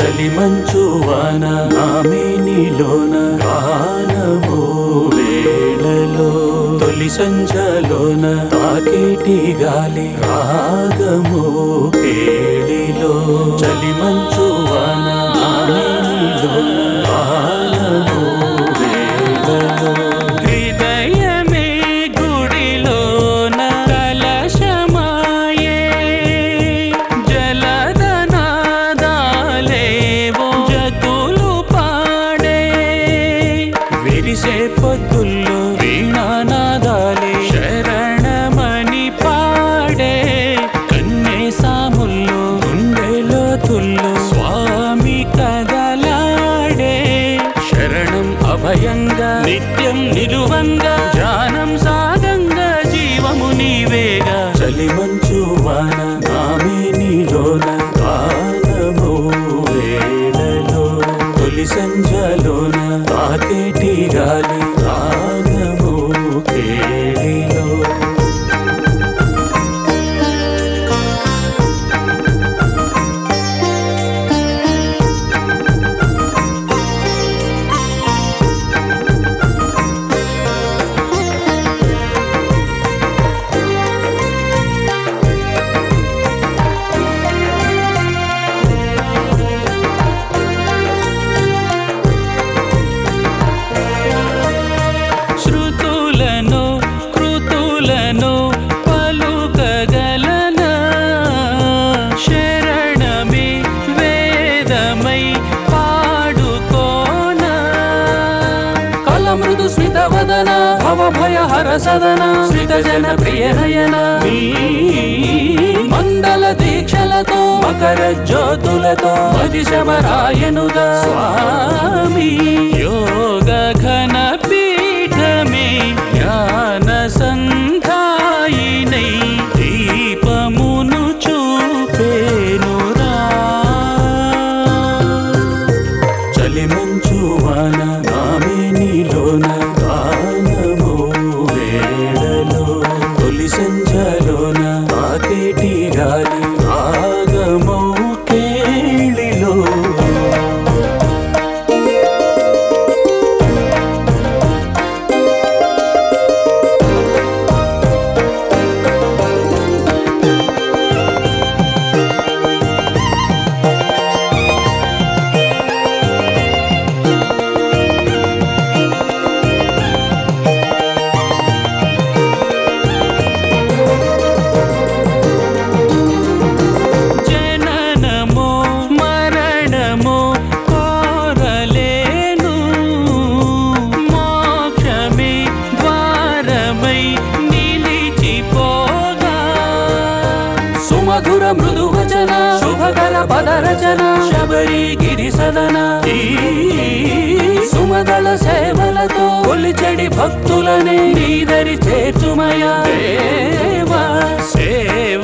చలి మంచు వాన ఆమె నీలోన వానమో వేళలో తొలి సంచలోన తాకేటి గాలి రాగమో కేళిలో చలి మంచు వాన ఆమె నీలోన వానమో వేళలో హృదయమే గుడిలోన కలశమాయే జలదనాదాలేవో జతులు పాడే విరిసే పొద్దుల్లో వీణానాదాలే శరణమని పాడే కన్నే సాముల్లో గుండెలో తుల్లో స్వామి కదలాడే శరణం అభయంగా నిత్యం నిలువంగా ధ్యానం సాగంగా జీవము నీవేగా చలి మంచు వాన ఆమె నీలోన గానమో వేళలో తొలి సంజలోన తాకేటి గాలి రాగమో కేళిలో శృతులను కృతులను పలుకగలన శరణమే వేదమై పాడుకోన కలమృదు స్మిత వదన భవ భయ హర సదన శ్రిత జన ప్రియ నయన నీ మండల దీక్షలతో మకర జ్యోతులతో మదిశమరాయనుగా స్వామి యోగ ఘన పీఠమే జ్ఞాన సంధాయినై దీపమును చూపేనురా చలి మంచు వాన ఆమె నీలోన గానమో వేళలో తొలి సంచలోన తాకేటి గాలి రాగమో కేళిలో జననమో మరణమో కోరలేను మోక్షమే ద్వారమై నిలిచిపోగా సుమధుర మృదు వచన శుభకర పద రచన శబరి గిరి సదన ఈ సుమదళ సేవలతో కొలిచెడి భక్తులనే నీదరి చేర్చుమయ దేవ సేవ